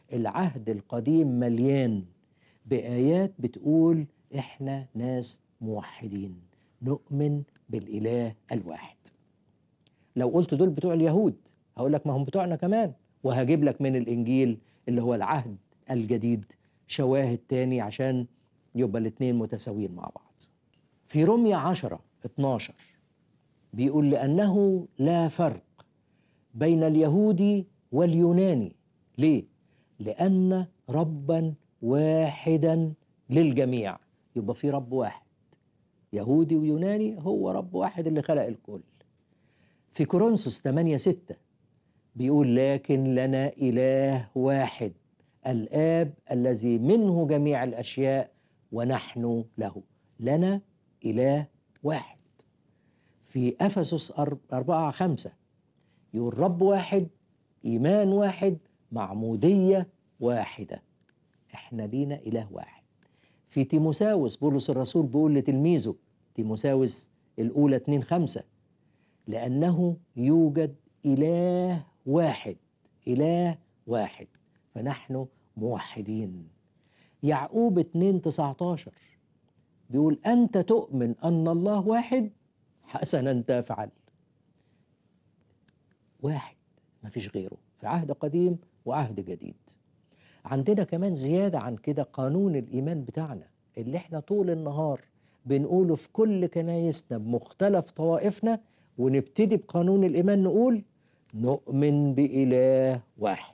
العهد القديم مليان بآيات بتقول إحنا ناس موحدين نؤمن بالإله الواحد لو قلت دول بتوع اليهود هقول لك ما هم بتوعنا كمان وهجيب لك من الإنجيل اللي هو العهد الجديد شواهد تاني عشان يبقى الاتنين متساويين مع بعض في رمية عشرة 12 بيقول لأنه لا فرق بين اليهودي واليوناني ليه؟ لأن ربا واحدا للجميع يبقى في رب واحد يهودي ويوناني هو رب واحد اللي خلق الكل في كورنثوس 8 6 بيقول لكن لنا إله واحد الآب الذي منه جميع الأشياء ونحن له لنا إله واحد في أفسس أربعة خمسة يقول رب واحد إيمان واحد معمودية واحدة احنا لينا إله واحد في تيموساوس بولس الرسول بيقول لتلميذه تيموساوس الأولى 2 خمسة لأنه يوجد إله واحد إله واحد فنحن موحدين يعقوب 2 19 بيقول أنت تؤمن أن الله واحد حسنا تفعل واحد ما فيش غيره في عهد قديم وعهد جديد عندنا كمان زيادة عن كده قانون الإيمان بتاعنا اللي احنا طول النهار بنقوله في كل كنايسنا بمختلف طوائفنا ونبتدي بقانون الإيمان نقول نؤمن بإله واحد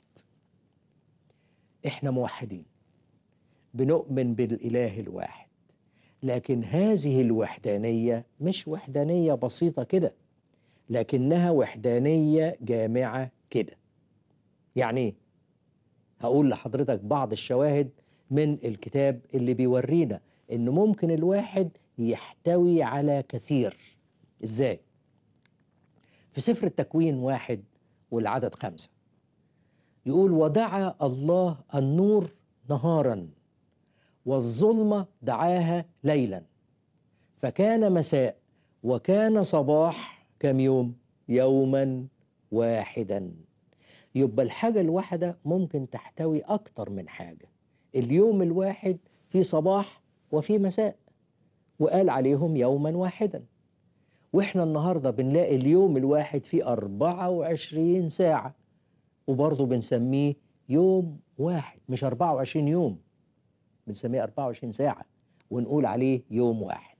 احنا موحدين بنؤمن بالإله الواحد لكن هذه الوحدانية مش وحدانية بسيطة كده لكنها وحدانية جامعة كده يعني ايه؟ هقول لحضرتك بعض الشواهد من الكتاب اللي بيورينا ان ممكن الواحد يحتوي على كثير ازاي في سفر التكوين واحد والعدد خمسة يقول ودعا الله النور نهارا والظلمة دعاها ليلا فكان مساء وكان صباح كم يوم يوما واحدا يبقى الحاجة الواحدة ممكن تحتوي أكتر من حاجة اليوم الواحد في صباح وفي مساء وقال عليهم يوما واحدا واحنا النهاردة بنلاقي اليوم الواحد فيه 24 ساعة وبرضه بنسميه يوم واحد مش 24 يوم بنسميه 24 ساعة ونقول عليه يوم واحد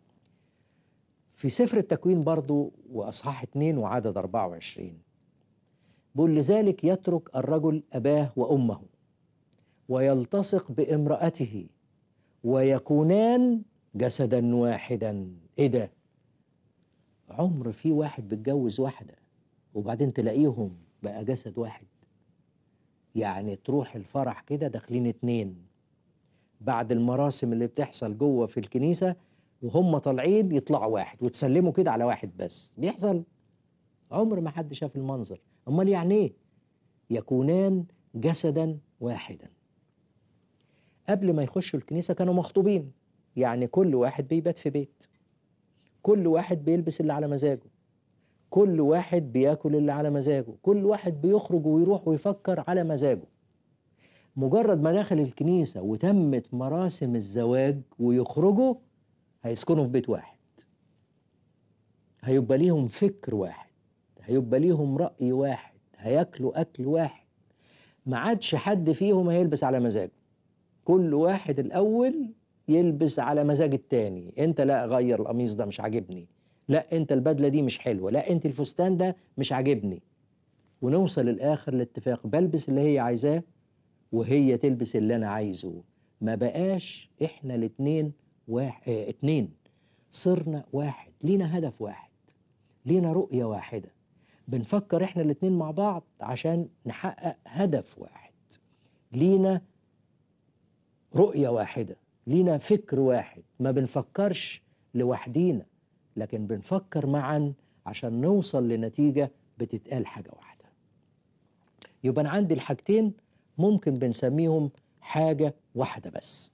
في سفر التكوين برضو وأصحاح 2 وعدد 24 بيقول لذلك يترك الرجل أباه وأمه ويلتصق بامرأته ويكونان جسدا واحدا إيه ده؟ عمر في واحد بيتجوز واحدة وبعدين تلاقيهم بقى جسد واحد يعني تروح الفرح كده داخلين اتنين بعد المراسم اللي بتحصل جوه في الكنيسة وهم طالعين يطلعوا واحد وتسلموا كده على واحد بس بيحصل عمر ما حد شاف المنظر امال يعني ايه يكونان جسدا واحدا قبل ما يخشوا الكنيسة كانوا مخطوبين يعني كل واحد بيبات في بيت كل واحد بيلبس اللي على مزاجه كل واحد بياكل اللي على مزاجه كل واحد بيخرج ويروح ويفكر على مزاجه مجرد ما دخل الكنيسة وتمت مراسم الزواج ويخرجوا هيسكنوا في بيت واحد هيبقى ليهم فكر واحد هيبقى ليهم رأي واحد هياكلوا أكل واحد ما عادش حد فيهم هيلبس على مزاجه كل واحد الأول يلبس على مزاج التاني انت لا غير القميص ده مش عاجبني لا انت البدلة دي مش حلوة لا انت الفستان ده مش عاجبني ونوصل للآخر لاتفاق بلبس اللي هي عايزاه وهي تلبس اللي انا عايزه ما بقاش احنا الاتنين واحد اه اتنين صرنا واحد لينا هدف واحد لينا رؤية واحدة بنفكر احنا الاتنين مع بعض عشان نحقق هدف واحد لينا رؤية واحدة لينا فكر واحد ما بنفكرش لوحدينا لكن بنفكر معا عشان نوصل لنتيجة بتتقال حاجة واحدة يبقى أنا عندي الحاجتين ممكن بنسميهم حاجة واحدة بس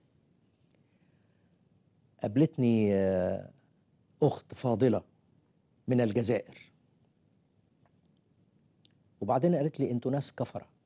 قابلتني أخت فاضلة من الجزائر وبعدين قالت لي أنتوا ناس كفرة